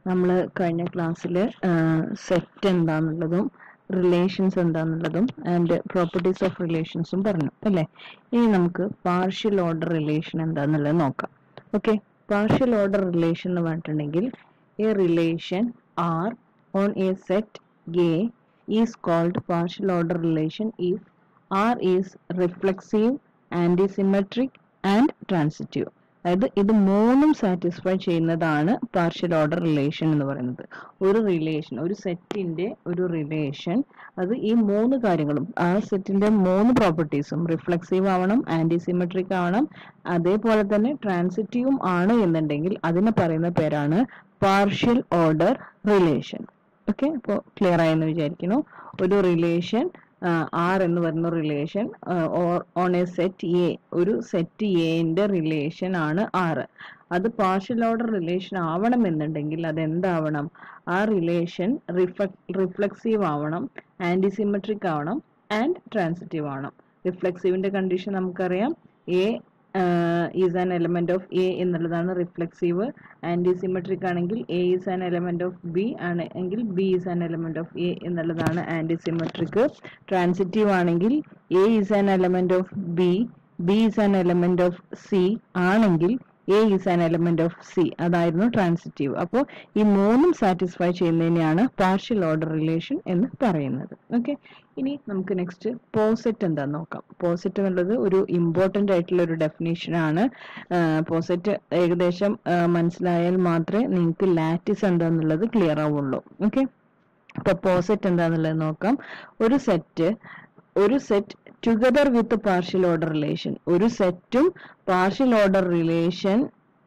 നമ്മൾ കഴിഞ്ഞ ക്ലാസ്സിൽ സെറ്റ് എന്താന്നുള്ളതും റിലേഷൻസ് എന്താന്നുള്ളതും ആൻഡ് പ്രോപ്പർട്ടീസ് ഓഫ് റിലേഷൻസും പറഞ്ഞു അല്ലേ ഇനി നമുക്ക് പാർഷ്യൽ ഓർഡർ റിലേഷൻ എന്താന്നുള്ളത് നോക്കാം ഓക്കെ പാർഷ്യൽ ഓർഡർ റിലേഷൻ എന്ന് പറഞ്ഞിട്ടുണ്ടെങ്കിൽ a relation R on a set A is called partial order relation if R is reflexive antisymmetric and transitive അതായത് ഇത് മൂന്നും സാറ്റിസ്ഫൈ ചെയ്യുന്നതാണ് പാർഷ്യൽ ഓർഡർ റിലേഷൻ എന്ന് പറയുന്നത് ഒരു റിലേഷൻ ഒരു സെറ്റിന്റെ ഒരു റിലേഷൻ അത് ഈ മൂന്ന് കാര്യങ്ങളും ആ സെറ്റിന്റെ മൂന്ന് പ്രോപ്പർട്ടീസും റിഫ്ലെക്സീവ് ആവണം ആന്റിസിമെട്രിക് ആവണം അതേപോലെ തന്നെ ട്രാൻസിറ്റീവും ആണ് എന്നുണ്ടെങ്കിൽ അതിനെ പറയുന്ന പേരാണ് പാർഷ്യൽ ഓർഡർ റിലേഷൻ ഓക്കെ അപ്പോൾ ക്ലിയർ ആയെന്ന് വിചാരിക്കുന്നു ഒരു റിലേഷൻ ആർ എന്ന് പറയുന്ന relation on a set A ഒരു സെറ്റ് എന്റെ റിലേഷൻ ആണ് ആറ് അത് പാർഷ്യൽ ഓർഡർ റിലേഷൻ ആവണമെന്നുണ്ടെങ്കിൽ അത് എന്താവണം ആ റിലേഷൻ റിഫ്ലെക്സീവ് ആവണം ആന്റിസിമെട്രിക് ആവണം ആൻഡ് ട്രാൻസിറ്റീവ് ആവണം റിഫ്ലെക്സീവിന്റെ കണ്ടീഷൻ നമുക്കറിയാം a is an element of a എന്നുള്ളതാണ് റിഫ്ലെക്സീവ് ആന്റിസിമെട്രിക് ആണെങ്കിൽ a is an element of b ആണ് എങ്കിൽ b is an element of a എന്നുള്ളതാണ് ആന്റിസിമെട്രിക് ട്രാൻസിറ്റീവ് ആണെങ്കിൽ a is an element of b b is an element of c ആണെങ്കിൽ a is an element of c അതായിരുന്നു transitive അപ്പോൾ ഈ മൂന്നും satisfy ചെയ്യുന്നതിനെയാണ് പാർഷ്യൽ ഓർഡർ റിലേഷൻ എന്ന് പറയുന്നത് ഓക്കെ ഇനി നമുക്ക് നെക്സ്റ്റ് പോസെറ്റ് എന്താന്ന് നോക്കാം പോസെറ്റ് എന്നുള്ളത് ഒരു ഇമ്പോർട്ടന്റ് ആയിട്ടുള്ള ഒരു ഡെഫിനേഷൻ ആണ് പോസെറ്റ് ഏകദേശം മനസ്സിലായാൽ മാത്രമേ നിങ്ങൾക്ക് ലാറ്റിസ് എന്താന്നുള്ളത് ക്ലിയർ ആവുള്ളൂ ഓക്കെ അപ്പൊ പോസെറ്റ് എന്താന്നുള്ളത് നോക്കാം ഒരു സെറ്റ് ഒരു set together with partial order relation ഒരു സെറ്റും partial order relation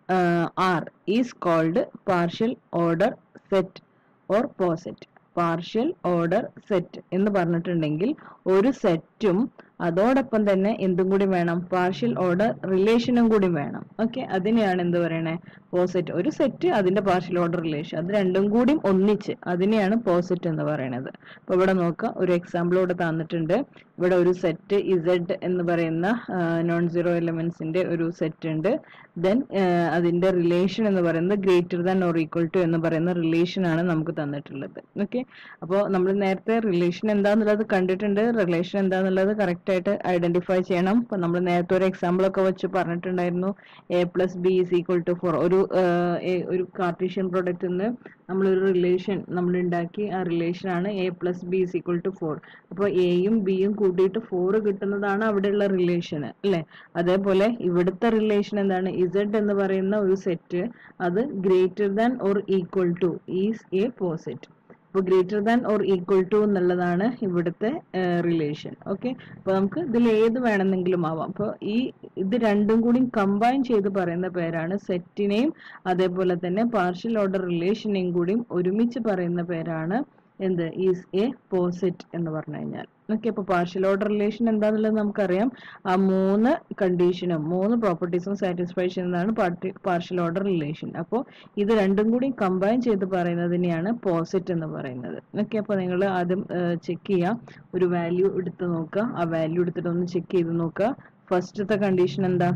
R is called partial order set or poset partial order set എന്ന് പറഞ്ഞിട്ടുണ്ടെങ്കിൽ ഒരു സെറ്റും അതോടൊപ്പം തന്നെ എന്തും കൂടി വേണം പാർഷ്യൽ ഓർഡർ റിലേഷനും കൂടി വേണം ഓക്കെ അതിനെയാണ് എന്ത് പറയണേ പോസെറ്റ് ഒരു സെറ്റ് അതിന്റെ പാർഷ്യൽ ഓർഡർ റിലേഷൻ അത് രണ്ടും കൂടി ഒന്നിച്ച് അതിനെയാണ് പോസെറ്റ് എന്ന് പറയുന്നത് അപ്പൊ ഇവിടെ നോക്കുക ഒരു എക്സാമ്പിൾ ഇവിടെ തന്നിട്ടുണ്ട് ഇവിടെ ഒരു സെറ്റ് ഇസഡ് എന്ന് പറയുന്ന നോൺ സീറോ എലിമെന്റ്സിന്റെ ഒരു സെറ്റ് ഉണ്ട് ദെൻ അതിന്റെ റിലേഷൻ എന്ന് പറയുന്നത് greater than or equal to എന്ന് പറയുന്ന റിലേഷൻ ആണ് നമുക്ക് തന്നിട്ടുള്ളത് ഓക്കെ അപ്പോൾ നമ്മൾ നേരത്തെ റിലേഷൻ എന്താന്നുള്ളത് കണ്ടിട്ടുണ്ട് റിലേഷൻ എന്താന്നുള്ളത് കറക്റ്റ് ആയിട്ട് ഐഡന്റിഫൈ ചെയ്യണം ഇപ്പൊ നമ്മൾ നേരത്തെ ഒരു എക്സാമ്പിൾ ഒക്കെ വെച്ച് പറഞ്ഞിട്ടുണ്ടായിരുന്നു a plus b is equal to four ഒരു ഒരു കാർട്ടീഷ്യൻ പ്രൊഡക്റ്റ് നിന്ന് നമ്മളൊരു റിലേഷൻ നമ്മൾ ഉണ്ടാക്കി ആ റിലേഷൻ ആണ് a plus b is equal to four അപ്പോൾ എയും ബിയും കൂട്ടിയിട്ട് ഫോർ കിട്ടുന്നതാണ് അവിടെയുള്ള റിലേഷൻ അല്ലെ അതേപോലെ ഇവിടുത്തെ റിലേഷൻ എന്താണ് ഇസഡ് എന്ന് പറയുന്ന ഒരു സെറ്റ് അത് greater than or equal to is a poset അപ്പോൾ greater than or equal to എന്നുള്ളതാണ് ഇവിടുത്തെ റിലേഷൻ ഓക്കെ അപ്പോൾ നമുക്ക് ഇതിൽ ഏത് വേണമെന്നെങ്കിലും ആവാം അപ്പോൾ ഈ ഇത് രണ്ടും കൂടി കമ്പൈൻ ചെയ്ത് പറയുന്ന പേരാണ് സെറ്റിനെയും അതേപോലെ തന്നെ പാർഷ്യൽ ഓർഡർ റിലേഷനെയും കൂടി ഒരുമിച്ച് പറയുന്ന പേരാണ് എന്ത് ഈസ് എ പോസിറ്റ് എന്ന് പറഞ്ഞു കഴിഞ്ഞാൽ ഓക്കെ അപ്പൊ പാർഷ്യൽ ഓർഡർ റിലേഷൻ എന്താന്നുള്ളത് നമുക്കറിയാം ആ മൂന്ന് കണ്ടീഷനും മൂന്ന് പ്രോപ്പർട്ടീസും സാറ്റിസ്ഫൈ ചെയ്യുന്നതാണ് പാർഷ്യൽ ഓർഡർ റിലേഷൻ അപ്പോൾ ഇത് രണ്ടും കൂടി കമ്പൈൻ ചെയ്ത് പറയുന്നതിനെയാണ് പോസിറ്റ് എന്ന് പറയുന്നത് ഓക്കെ അപ്പോൾ നിങ്ങൾ ആദ്യം ചെക്ക് ചെയ്യുക ഒരു വാല്യൂ എടുത്ത് നോക്കുക ആ വാല്യൂ എടുത്തിട്ട് ഒന്ന് ചെക്ക് ചെയ്ത് നോക്കുക ഫസ്റ്റത്തെ കണ്ടീഷൻ എന്താ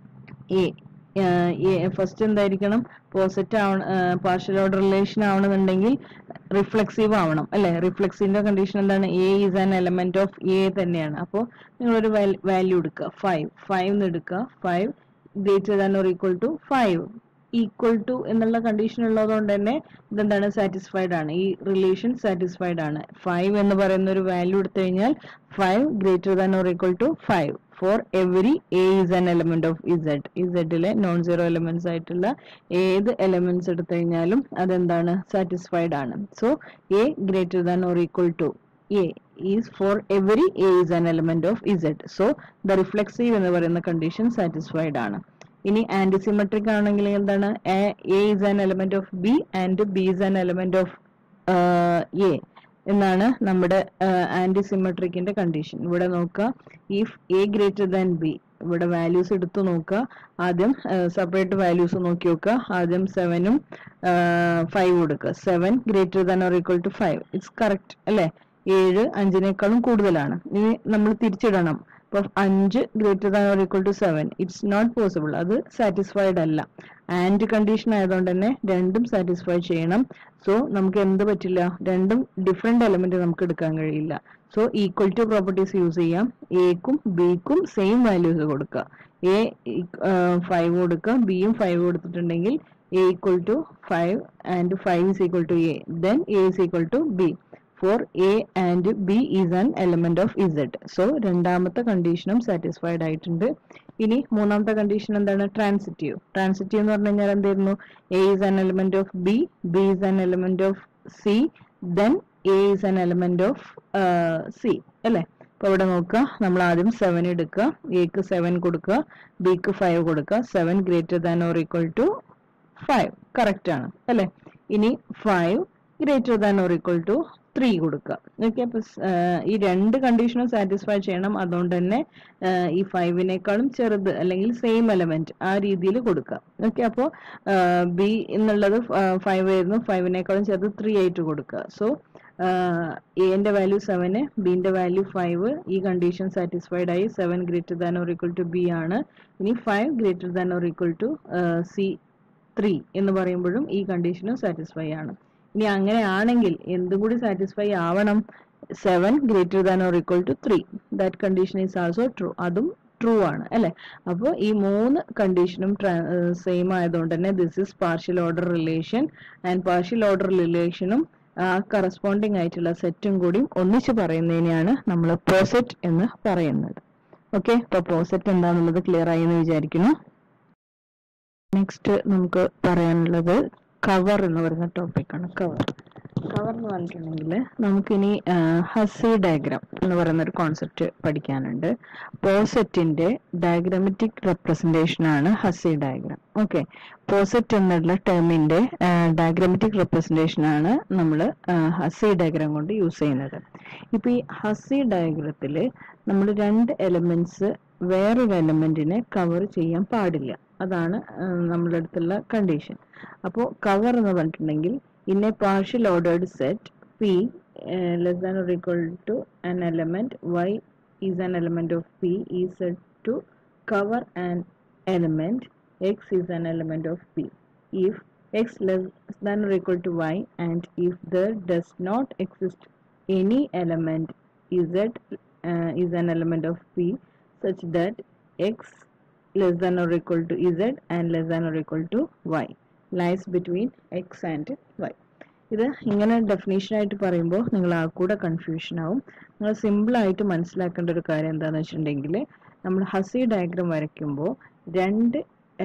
എ ഫസ്റ്റ് എന്തായിരിക്കണം പോസിറ്റ് ആവണം പാർഷ്യൽ ഓർഡർ റിലേഷൻ ആവണമെന്നുണ്ടെങ്കിൽ റിഫ്ലെക്സീവ് ആവണം അല്ലെ റിഫ്ലെക്സീവിന്റെ കണ്ടീഷൻ എന്താണ് a is an element of a തന്നെയാണ് അപ്പോൾ നിങ്ങളൊരു വാല്യൂ എടുക്കുക ഫൈവ് ഫൈവ് എന്ന് എടുക്കുക five greater than or equal to five equal to എന്നുള്ള കണ്ടീഷൻ ഉള്ളതുകൊണ്ട് തന്നെ ഇതെന്താണ് സാറ്റിസ്ഫൈഡ് ആണ് ഈ റിലേഷൻ സാറ്റിസ്ഫൈഡ് ആണ് ഫൈവ് എന്ന് പറയുന്ന ഒരു വാല്യൂ എടുത്തു കഴിഞ്ഞാൽ five greater than or equal to five for every a is an element of Z ഇസഡിലെ നോൺ സീറോ എലമെന്റ്സ് ആയിട്ടുള്ള ഏത് എലമെന്റ്സ് എടുത്തു കഴിഞ്ഞാലും അതെന്താണ് സാറ്റിസ്ഫൈഡ് ആണ് so a greater than or equal to a is for every a is an element of Z so the reflexive എന്ന് പറയുന്ന condition satisfied ആണ് ഇനി ആന്റിസിമെട്രിക് ആണെങ്കിൽ എന്താണ് a is an element of b and b is an element of a എന്നാണ് നമ്മുടെ ആന്റിസിമെട്രിക്കിന്റെ condition ഇവിടെ നോക്കുക if a greater than b ഇവിടെ വാല്യൂസ് എടുത്തു നോക്കുക ആദ്യം സെപ്പറേറ്റ് വാല്യൂസ് നോക്കി നോക്കുക ആദ്യം സെവനും ഫൈവ് കൊടുക്കുക seven greater than or equal to five it's correct അല്ലെ ഏഴ് അഞ്ചിനേക്കാളും കൂടുതലാണ് ഇനി നമ്മൾ തിരിച്ചിടണം ഇപ്പൊ അഞ്ച് greater than or equal to seven it's not possible അത് സാറ്റിസ്ഫൈഡ് അല്ല ആൻഡ് കണ്ടീഷൻ ആയതുകൊണ്ട് തന്നെ രണ്ടും സാറ്റിസ്ഫൈ ചെയ്യണം സോ നമുക്ക് എന്ത് പറ്റില്ല രണ്ടും ഡിഫറെന്റ് എലമെന്റ് നമുക്ക് എടുക്കാൻ കഴിയില്ല so equal to properties use ചെയ്യാം എക്കും ബിക്കും സെയിം വാല്യൂസ് കൊടുക്കുക എ ഫൈവ് കൊടുക്കുക ബിയും ഫൈവ് കൊടുത്തിട്ടുണ്ടെങ്കിൽ a equal to five and five is equal to a then a is equal to b for a and b is an element of Z so രണ്ടാമത്തെ കണ്ടീഷനും satisfied ആയിട്ടുണ്ട് ഇനി മൂന്നാമത്തെ condition എന്താണ് transitive transitive എന്ന് പറഞ്ഞു കഴിഞ്ഞാൽ എന്തായിരുന്നു a is an element of b b is an element of c then a is an element of c അല്ലേ അപ്പൊ ഇവിടെ നോക്കുക നമ്മൾ ആദ്യം സെവൻ എടുക്കുക എക്ക് സെവൻ കൊടുക്കുക ബിക്ക് ഫൈവ് കൊടുക്കുക seven greater than or equal to five correct ആണ് അല്ലെ ഇനി five greater than or equal to three കൊടുക്കുക ഓക്കെ അപ്പൊ ഈ രണ്ട് കണ്ടീഷനും സാറ്റിസ്ഫൈ ചെയ്യണം അതുകൊണ്ട് തന്നെ ഈ ഫൈവിനേക്കാളും ചെറുത് അല്ലെങ്കിൽ സെയിം എലമെന്റ് ആ രീതിയിൽ കൊടുക്കുക ഓക്കെ അപ്പോൾ ബി എന്നുള്ളത് ഫൈവ് ആയിരുന്നു ഫൈവിനേക്കാളും ചെറുത് ത്രീ ആയിട്ട് കൊടുക്കുക സോ എന്റെ വാല്യൂ സെവന് ബിന്റെ വാല്യൂ ഫൈവ് ഈ കണ്ടീഷൻ സാറ്റിസ്ഫൈഡ് ആയി seven greater than or equal to b ആണ് ഇനി five greater than or equal to c three എന്ന് പറയുമ്പോഴും ഈ കണ്ടീഷനും സാറ്റിസ്ഫൈ ആണ് ഇനി അങ്ങനെയാണെങ്കിൽ എന്തും കൂടി സാറ്റിസ്ഫൈ ആവണം seven greater than or equal to three that condition is also true അതും ട്രൂ ആണ് അല്ലെ അപ്പോൾ ഈ മൂന്ന് കണ്ടീഷനും സെയിം ആയതുകൊണ്ട് തന്നെ this is partial order relation and partial order റിലേഷനും കറസ്പോണ്ടിങ് ആയിട്ടുള്ള സെറ്റും കൂടി ഒന്നിച്ച് പറയുന്നതിനെയാണ് നമ്മൾ പോസെറ്റ് എന്ന് പറയുന്നത് ഓക്കെ അപ്പൊ പോസെറ്റ് എന്താണെന്നുള്ളത് ക്ലിയർ ആയി എന്ന് വിചാരിക്കുന്നു നെക്സ്റ്റ് നമുക്ക് പറയാനുള്ളത് കവർ എന്ന് പറയുന്ന ടോപ്പിക്കാണ് കവർ കവർ എന്ന് പറഞ്ഞിട്ടുണ്ടെങ്കിൽ നമുക്കിനി ഹസി ഡയഗ്രാം എന്ന് പറയുന്ന ഒരു കോൺസെപ്റ്റ് പഠിക്കാനുണ്ട് പോസെറ്റിന്റെ ഡയഗ്രമാറ്റിക് റെപ്രസെന്റേഷൻ ആണ് ഹസി ഡയഗ്രാം ഓക്കെ പോസെറ്റ് എന്നുള്ള ടേമിന്റെ ഡയഗ്രമാറ്റിക് റെപ്രസെന്റേഷൻ ആണ് നമ്മൾ ഹസി ഡയഗ്രാം കൊണ്ട് യൂസ് ചെയ്യുന്നത് ഇപ്പൊ ഈ ഹസി ഡയഗ്രത്തിൽ നമ്മൾ രണ്ട് എലമെന്റ്സ് വേറൊരു എലമെന്റിനെ കവർ ചെയ്യാൻ പാടില്ല അതാണ് നമ്മുടെ അടുത്തുള്ള കണ്ടീഷൻ അപ്പോൾ കവർ എന്ന് പറഞ്ഞിട്ടുണ്ടെങ്കിൽ in a partial ordered set P less than or equal to an element y is an element of P ഈ set to cover an element x is an element of P if x less than or equal to y and if there does not exist any element z uh, is an element of p such that x less than or equal to z and less than or equal to y lies between x and y ഇത് ഇങ്ങനെ definition ആയിട്ട് പറയുമ്പോൾ നിങ്ങൾ ആ കൂടെ confusion ആവും നിങ്ങൾ simple ആയിട്ട് മനസ്സിലാക്കേണ്ട ഒരു കാര്യം എന്താണെന്ന് വെച്ചിട്ടുണ്ടെങ്കിൽ നമ്മൾ ഹസി ഡയഗ്രാം വരയ്ക്കുമ്പോൾ രണ്ട്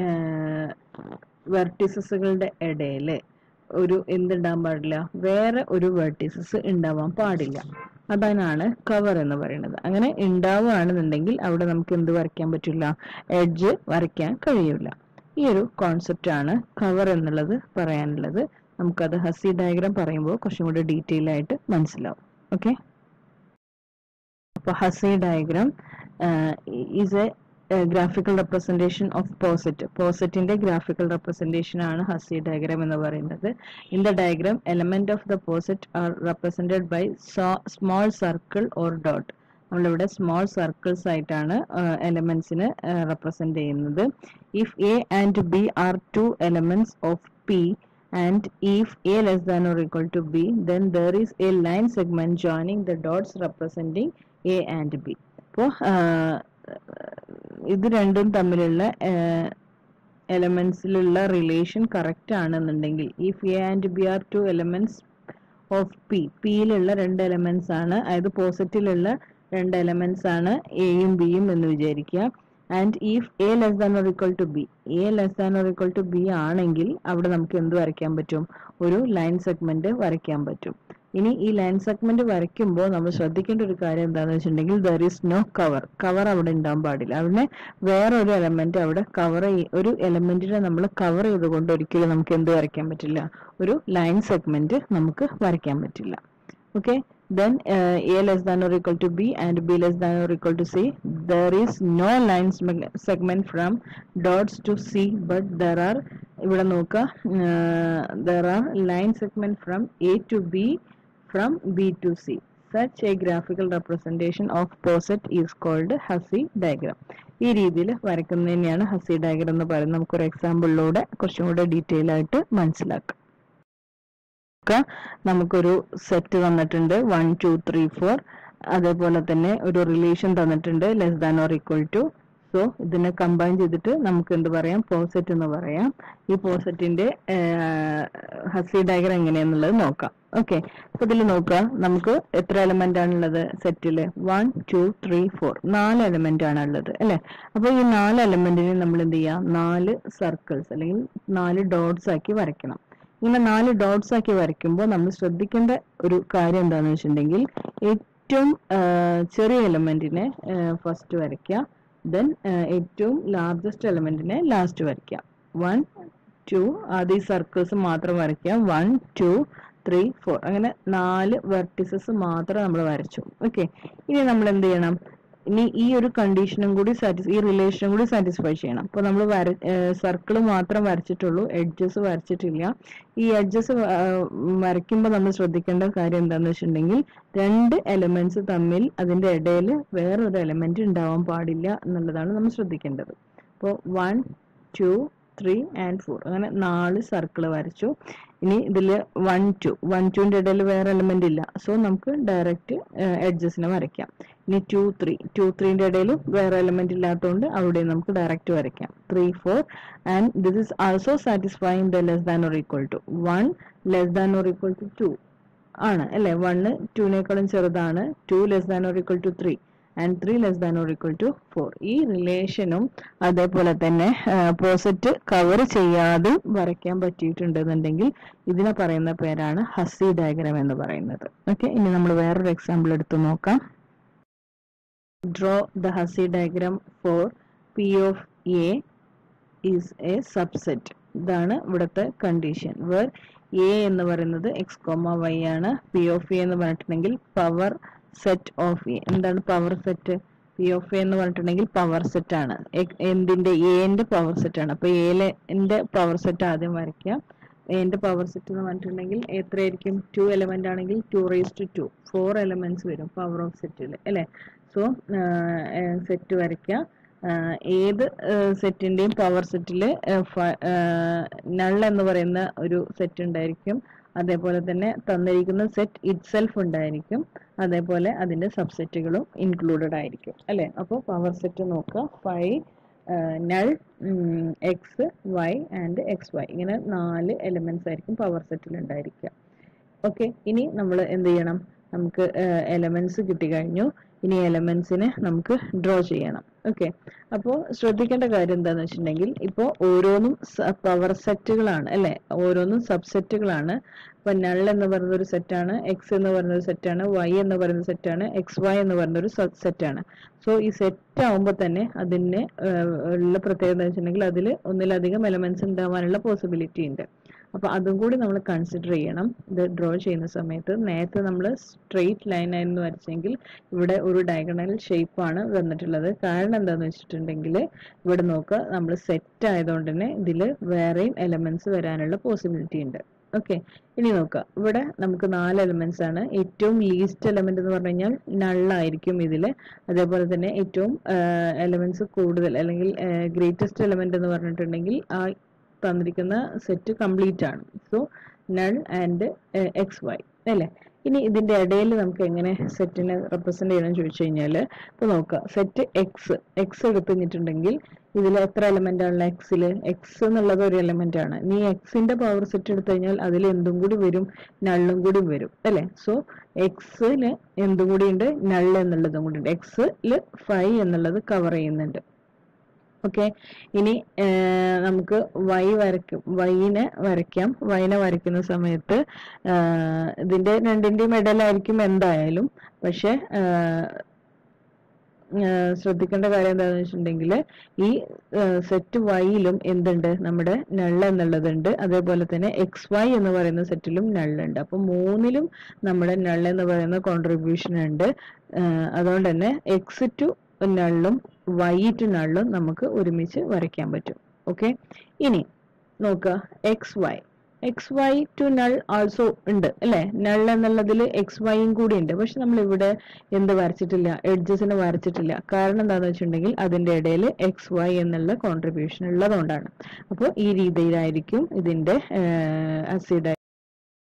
വെർട്ടിസസുകളുടെ ഇടയിൽ ഒരു എന്തുണ്ടാവാൻ പാടില്ല വേറെ ഒരു വെർട്ടിസസ് ഉണ്ടാവാൻ പാടില്ല അതാണ് കവർ എന്ന് പറയുന്നത് അങ്ങനെ ഉണ്ടാവുകയാണെന്നുണ്ടെങ്കിൽ അവിടെ നമുക്ക് എന്ത് വരയ്ക്കാൻ പറ്റില്ല എഡ്ജ് വരയ്ക്കാൻ കഴിയില്ല ഈ ഒരു കോൺസെപ്റ്റ് ആണ് കവർ എന്നുള്ളത് പറയാനുള്ളത് നമുക്കത് ഹസി ഡയഗ്രാം പറയുമ്പോൾ കുറച്ചും കൂടി ഡീറ്റെയിൽ ആയിട്ട് മനസ്സിലാവും ഓക്കെ അപ്പൊ Hasse diagram is a graphical representation of poset പോസെറ്റിന്റെ ഗ്രാഫിക്കൽ റെപ്രസെന്റേഷൻ ആണ് ഹസി ഡയഗ്രാം എന്ന് പറയുന്നത് in the diagram element of the poset are represented by small circle or dot നമ്മളിവിടെ സ്മോൾ സർക്കിൾസ് ആയിട്ടാണ് എലമെന്റ്സിന് റെപ്രസെന്റ് ചെയ്യുന്നത് if a and b are two elements of P and if a less than or equal to b then there is a line segment joining the dots representing a and b അപ്പോൾ ഇത് രണ്ടും തമ്മിലുള്ള എലമെന്റ്സിലുള്ള relation correct ആണെന്നുണ്ടെങ്കിൽ if a and b are two elements of P പിയിലുള്ള രണ്ട് elements ആണ് അതായത് പോസിറ്റീവിലുള്ള രണ്ട് എലമെന്റ്സ് ആണ് എയും ബിയും എന്ന് വിചാരിക്കുക and if a less than or equal to b a less than or equal to b ആണെങ്കിൽ അവിടെ നമുക്ക് എന്ത് വരയ്ക്കാൻ പറ്റും ഒരു ലൈൻ സെഗ്മെന്റ് വരയ്ക്കാൻ പറ്റും ഇനി ഈ ലൈൻ സെഗ്മെന്റ് വരയ്ക്കുമ്പോൾ നമ്മൾ ശ്രദ്ധിക്കേണ്ട ഒരു കാര്യം എന്താണെന്ന് വെച്ചിട്ടുണ്ടെങ്കിൽ there is no cover cover അവിടെ ഉണ്ടാകാൻ പാടില്ല അവിടെ വേറെ ഒരു എലമെന്റ് അവിടെ കവർ ഒരു എലമെന്റിനെ നമ്മൾ കവർ ചെയ്തുകൊണ്ട് ഒരിക്കലും നമുക്ക് എന്ത് വരയ്ക്കാൻ പറ്റില്ല ഒരു ലൈൻ സെഗ്മെന്റ് നമുക്ക് വരയ്ക്കാൻ പറ്റില്ല okay then uh, a less than or equal to b and b less than or equal to c there is no line seg- segment from dots to c but there are ഇവിടെ നോക്കുക there are line segment from a to b from b to c such a graphical representation of poset is called Hasse diagram ഈ രീതിയിൽ വരയ്ക്കുന്നതിനെയാണ് ഹസി diagram എന്ന് പറയുന്നത് നമുക്കൊരു എക്സാമ്പിളിലൂടെ കുറച്ചും കൂടെ detail ആയിട്ട് മനസ്സിലാക്കാം ഒക്കെ നമുക്കൊരു സെറ്റ് തന്നിട്ടുണ്ട് വൺ ടു ത്രീ ഫോർ അതേപോലെ തന്നെ ഒരു റിലേഷൻ തന്നിട്ടുണ്ട് less than or equal to so ഇതിനെ കമ്പൈൻ ചെയ്തിട്ട് നമുക്ക് എന്ത് പറയാം പോസെറ്റ് എന്ന് പറയാം ഈ പോസെറ്റിന്റെ ഹസി ഡയഗ്രം എങ്ങനെയാന്നുള്ളത് നോക്കാം ഓക്കെ അപ്പൊ ഇതിൽ നോക്കുക നമുക്ക് എത്ര എലമെന്റ് ആണുള്ളത് സെറ്റില് വൺ ടു ത്രീ ഫോർ നാല് എലമെന്റ് ആണ് ഉള്ളത് അല്ലെ അപ്പൊ ഈ നാല് എലമെന്റിനെ നമ്മൾ എന്ത് ചെയ്യാം നാല് സർക്കിൾസ് അല്ലെങ്കിൽ നാല് ഡോട്ട്സ് ആക്കി വരയ്ക്കണം ഇങ്ങനെ നാല് ഡോട്ട്സ് ആക്കി വരയ്ക്കുമ്പോൾ നമ്മൾ ശ്രദ്ധിക്കേണ്ട ഒരു കാര്യം എന്താണെന്ന് വെച്ചിട്ടുണ്ടെങ്കിൽ ഏറ്റവും ആ, ചെറിയ എലമെന്റിനെ ഫസ്റ്റ് വരയ്ക്കുക ദെൻ ഏറ്റവും ലാർജസ്റ്റ് എലമെന്റിനെ ലാസ്റ്റ് വരയ്ക്കുക വൺ ടു ആദ്യ സർക്കിൾസ് മാത്രം വരയ്ക്കുക വൺ ടു ത്രീ ഫോർ അങ്ങനെ നാല് വെർട്ടിസസ് മാത്രം നമ്മൾ വരച്ചു ഓക്കെ ഇനി നമ്മൾ എന്ത് ചെയ്യണം ഇനി ഈ ഒരു കണ്ടീഷനും കൂടി സാറ്റിസ് ഈ റിലേഷനും കൂടി സാറ്റിസ്ഫൈ ചെയ്യണം അപ്പോൾ നമ്മൾ വര സർക്കിൾ മാത്രം വരച്ചിട്ടുള്ളൂ എഡ്ജസ് വരച്ചിട്ടില്ല ഈ എഡ്ജസ് വരയ്ക്കുമ്പോൾ നമ്മൾ ശ്രദ്ധിക്കേണ്ട കാര്യം എന്താണെന്ന് വെച്ചിട്ടുണ്ടെങ്കിൽ രണ്ട് എലമെന്റ്സ് തമ്മിൽ അതിന്റെ ഇടയിൽ വേറൊരു എലമെന്റ് ഉണ്ടാവാൻ പാടില്ല എന്നുള്ളതാണ് നമ്മൾ ശ്രദ്ധിക്കേണ്ടത് അപ്പോൾ one two three and four അങ്ങനെ നാല് സർക്കിൾ വരച്ചു ഇനി ഇതിൽ വൺ ടു വൺ ടുവിന്റെ ഇടയിൽ വേറെ എലമെന്റ് ഇല്ല സോ നമുക്ക് ഡയറക്റ്റ് എഡ്ജസിനെ വരയ്ക്കാം ഇനി ടു ത്രീ ടു ത്രീന്റെ ഇടയിൽ വേറെ എലമെന്റ് ഇല്ലാത്തതുകൊണ്ട് അവിടെ നമുക്ക് ഡയറക്റ്റ് വരയ്ക്കാം three four and this is also satisfying the less than or equal to one less than or equal to two ആണ് അല്ലെ വണ്ണ് ടുവിനേക്കാളും ചെറുതാണ് two less than or equal to three and three less than or equal to four ഈ റിലേഷനും അതേപോലെ തന്നെ posit cover ചെയ്യാതെ വരയ്ക്കാൻ പറ്റിയിട്ടുണ്ടെന്നുണ്ടെങ്കിൽ ഇതിനെ പറയുന്ന പേരാണ് ഹസി ഡയഗ്രാം എന്ന് പറയുന്നത് ഓക്കെ ഇനി നമ്മൾ വേറൊരു എക്സാമ്പിൾ എടുത്ത് നോക്കാം draw the Hasse diagram for P of A is a subset ഇതാണ് ഇവിടുത്തെ കണ്ടീഷൻ വേർ എ എന്ന് പറയുന്നത് എക്സ് കോമ വൈ ആണ് പി ഓഫ് എ എന്ന് പറഞ്ഞിട്ടുണ്ടെങ്കിൽ പവർ സെറ്റ് ഓഫ് എ എന്താണ് power set P of A എന്ന് പറഞ്ഞിട്ടുണ്ടെങ്കിൽ പവർ സെറ്റ് ആണ് എ- എന്തിന്റെ എന്റെ പവർ സെറ്റ് ആണ് അപ്പൊ എയിലെ എന്റെ പവർ സെറ്റ് ആദ്യം വരയ്ക്കാം എന്റെ പവർ സെറ്റ് എന്ന് പറഞ്ഞിട്ടുണ്ടെങ്കിൽ എത്രയായിരിക്കും ടു എലമെന്റ് ആണെങ്കിൽ two raise to two four elements വരും പവർ ഓഫ് സെറ്റിൽ അല്ലെ സോ സെറ്റ് വരയ്ക്കുക ആഹ് ഏത് സെറ്റിന്റെയും പവർ സെറ്റിൽ നൾ എന്ന് പറയുന്ന ഒരു സെറ്റ് ഉണ്ടായിരിക്കും അതേപോലെ തന്നെ തന്നിരിക്കുന്ന സെറ്റ് ഇറ്റ്സെൽഫ് ഉണ്ടായിരിക്കും അതേപോലെ അതിന്റെ സബ്സെറ്റുകളും ഇൻക്ലൂഡഡ് ആയിരിക്കും അല്ലെ അപ്പോൾ പവർ സെറ്റ് നോക്കുക five null x y and x y ഇങ്ങനെ നാല് എലിമെന്റ്സ് ആയിരിക്കും പവർ സെറ്റിൽ ഉണ്ടായിരിക്കുക ഓക്കെ ഇനി നമ്മൾ എന്ത് ചെയ്യണം നമുക്ക് എലമെന്റ്സ് കിട്ടിക്കഴിഞ്ഞു ഇനി എലമെന്റ്സിനെ നമുക്ക് ഡ്രോ ചെയ്യണം ഓക്കെ അപ്പോൾ ശ്രദ്ധിക്കേണ്ട കാര്യം എന്താന്ന് വെച്ചിട്ടുണ്ടെങ്കിൽ ഇപ്പോൾ ഓരോന്നും പവർ സെറ്റുകളാണ് അല്ലെ ഓരോന്നും സബ്സെറ്റുകളാണ് ഇപ്പൊ നൾ എന്ന് പറയുന്ന ഒരു സെറ്റാണ് എക്സ് എന്ന് പറയുന്ന ഒരു സെറ്റാണ് വൈ എന്ന് പറയുന്ന സെറ്റാണ് എക്സ് വൈ എന്ന് പറയുന്ന ഒരു സെറ്റാണ് സോ ഈ സെറ്റ് ആവുമ്പോൾ തന്നെ അതിന് ഏഹ്, ഉള്ള പ്രത്യേകത എന്ന് വെച്ചിട്ടുണ്ടെങ്കിൽ അതിൽ ഒന്നിലധികം എലമെന്റ്സ് ഉണ്ടാവാനുള്ള പോസിബിലിറ്റി ഉണ്ട് അപ്പൊ അതും കൂടി നമ്മൾ കൺസിഡർ ചെയ്യണം ഇത് ഡ്രോ ചെയ്യുന്ന സമയത്ത് നേരത്തെ നമ്മൾ സ്ട്രെയിറ്റ് ലൈൻ ആയിരുന്നു വരച്ചെങ്കിൽ ഇവിടെ ഒരു ഡയഗണൽ ആണ് വന്നിട്ടുള്ളത് കാരണം എന്താന്ന് വെച്ചിട്ടുണ്ടെങ്കിൽ ഇവിടെ നോക്കുക നമ്മൾ സെറ്റ് ആയതുകൊണ്ട് തന്നെ ഇതിൽ വേറെയും എലമെന്റ്സ് വരാനുള്ള പോസിബിലിറ്റി ഉണ്ട് ഓക്കെ ഇനി നോക്കുക ഇവിടെ നമുക്ക് നാല് എലമെന്റ്സ് ആണ് ഏറ്റവും ലീസ്റ്റ് എലമെന്റ് എന്ന് പറഞ്ഞു കഴിഞ്ഞാൽ നള്ളായിരിക്കും ഇതിൽ അതേപോലെ തന്നെ ഏറ്റവും എലമെന്റ്സ് കൂടുതൽ അല്ലെങ്കിൽ ഗ്രേറ്റസ്റ്റ് എലമെന്റ് എന്ന് പറഞ്ഞിട്ടുണ്ടെങ്കിൽ ആ തന്നിരിക്കുന്ന സെറ്റ് കംപ്ലീറ്റ് ആണ് so null and x y അല്ലേ ഇനി ഇതിന്റെ ഇടയിൽ നമുക്ക് എങ്ങനെ സെറ്റിനെ റെപ്രസെന്റ് ചെയ്യണം ചോദിച്ചു കഴിഞ്ഞാൽ ഇപ്പൊ നോക്കുക സെറ്റ് എക്സ് എക്സ് എടുത്തു കഴിഞ്ഞിട്ടുണ്ടെങ്കിൽ ഇതിൽ എത്ര എലമെന്റ് ആണല്ലോ എക്സിൽ എക്സ് എന്നുള്ളത് ഒരു എലമെന്റ് ആണ് നീ എക്സിന്റെ പവർ സെറ്റ് എടുത്തു കഴിഞ്ഞാൽ അതിൽ എന്തും കൂടി വരും നള്ളും കൂടി വരും അല്ലെ സോ എക്സില് എന്തും കൂടി ഉണ്ട് നൾ എന്നുള്ളതും കൂടി ഉണ്ട് എക്സില് ഫൈവ് എന്നുള്ളത് കവർ ചെയ്യുന്നുണ്ട് ഓക്കെ ഇനി ഏർ നമുക്ക് വൈ വരയ്ക്കും വൈനെ വരയ്ക്കാം വൈനെ വരയ്ക്കുന്ന സമയത്ത് ഏർ ഇതിന്റെ രണ്ടിന്റെയും ഇടയിലായിരിക്കും എന്തായാലും പക്ഷെ ഏർ ഏർ ശ്രദ്ധിക്കേണ്ട കാര്യം എന്താണെന്ന് വെച്ചിട്ടുണ്ടെങ്കിൽ ഈ സെറ്റ് വൈയിലും എന്തുണ്ട് നമ്മുടെ നള്ള എന്നുള്ളതുണ്ട് അതേപോലെ തന്നെ എക്സ് വൈ എന്ന് പറയുന്ന സെറ്റിലും നള്ളുണ്ട് അപ്പൊ മൂന്നിലും നമ്മുടെ നള്ള എന്ന് പറയുന്ന കോൺട്രിബ്യൂഷൻ ഉണ്ട് ഏർ അതുകൊണ്ട് തന്നെ എക്സ് ടു നള്ളും വൈ ടു നള്ളും നമുക്ക് ഒരുമിച്ച് വരയ്ക്കാൻ പറ്റും ഓക്കെ ഇനി നോക്കുക x y x y to null also ഉണ്ട് അല്ലെ നൾ എന്നുള്ളതിൽ എക്സ് വൈയും കൂടി ഉണ്ട് പക്ഷെ നമ്മൾ ഇവിടെ എന്ത് വരച്ചിട്ടില്ല എഡ്ജസിന് വരച്ചിട്ടില്ല കാരണം എന്താണെന്ന് വെച്ചിട്ടുണ്ടെങ്കിൽ അതിന്റെ ഇടയിൽ എക്സ് വൈ എന്നുള്ള കോൺട്രിബ്യൂഷൻ ഉള്ളതുകൊണ്ടാണ് അപ്പോൾ ഈ രീതിയിലായിരിക്കും ഇതിന്റെ അസിഡ്